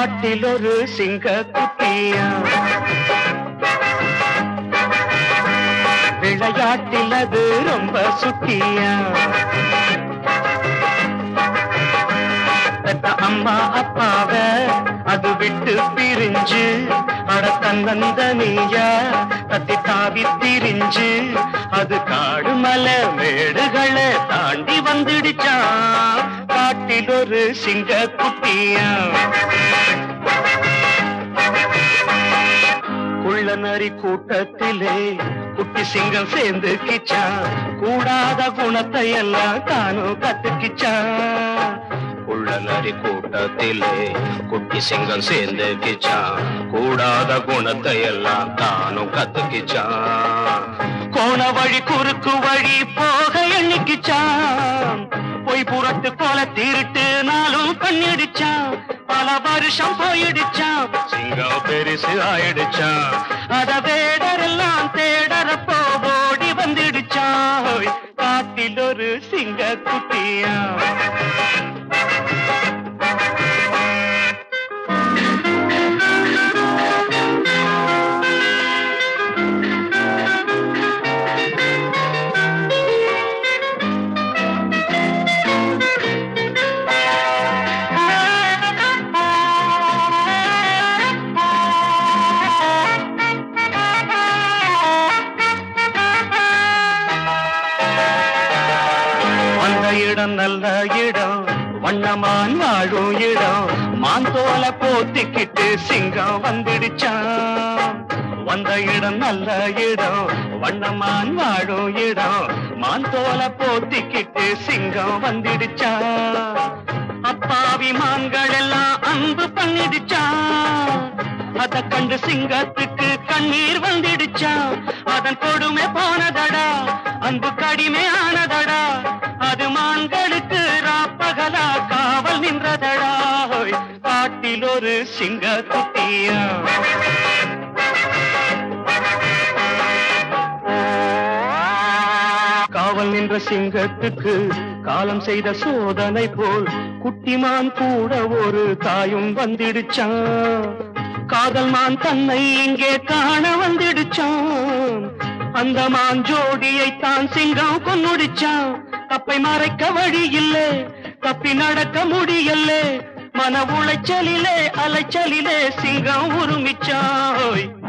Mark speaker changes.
Speaker 1: காட்டில் ஒரு சிங்க குட்டியா விளையாட்டில் அது ரொம்ப சுட்டியா பெத்த அம்மா அப்பாவ அது விட்டு பிரிஞ்சு அட தன்னந்தனியா தத்தி தாவி திரிஞ்சு அது காடு மலை மேடுகளை தாண்டி வந்துடுச்சான் காட்டில் ஒரு சிங்க குட்டியா குள்ள நரி கூட்டத்திலே குட்டி சிங்கம் சேர்ந்து கிச்சா கூடாத குணத்தை எல்லாம் தானும் கத்துக்கிச்சா குள்ள நரி கூட்டத்திலே குட்டி சிங்கம் சேர்ந்து கிச்சா கூடாத குணத்தை எல்லாம் தானும் கத்துக்கிச்சா கோண வழி குறுக்கு வழி போக எண்ணிக்கிச்சான் பொய் புறத்து போல திருட்டு நாளும் பண்ணிடுச்சான் பல வருஷம் போயிடுச்சான் சிங்கம் பெருசு ஆயிடுச்சான் அத வேடரெல்லாம் தேடறப்போ ஓடி வந்துடுச்சான் ஓய், காட்டில் ஒரு சிங்க குட்டியா அந்த இடம் நல்ல இடம் வண்ணமான் வாழும் இடம் மாந்தோல போத்திக்கிட்டு சிங்கம் வந்துடுச்சான் வந்த இடம் நல்ல இடம் வண்ணமான் வாழும் இடம் மாந்தோல போத்திக்கிட்டு சிங்கம் வந்துடுச்சான் அப்பாவி மான்கள் எல்லாம் அன்பு பண்ணிடுச்சான் அத கண்டு சிங்கத்துக்கு கண்ணீர் வந்துடுச்சான் அதன் கொடுமை போனதடா அன்பு கடிமை ஆனதடா அது மான்களுக்கு ராப்பகலா காவல் நின்றதடா ஹோய், காட்டில் ஒரு சிங்க குட்டியா காவல் நின்ற சிங்கத்துக்கு காலம் செய்த சோதனை போல் குட்டிமான் கூட ஒரு தாயும் வந்துடுச்சான் காதல் மான் தன்னை இங்கே காண வந்துடுச்சான் அந்த மான் ஜோடியை தான் சிங்கம் கொன்னுடிச்சான் தப்பை மறைக்க வழி இல்லை தப்பி நடக்க முடியல மன உளைச்சலிலே அலைச்சலிலே சிங்கம் உருமிச்சான்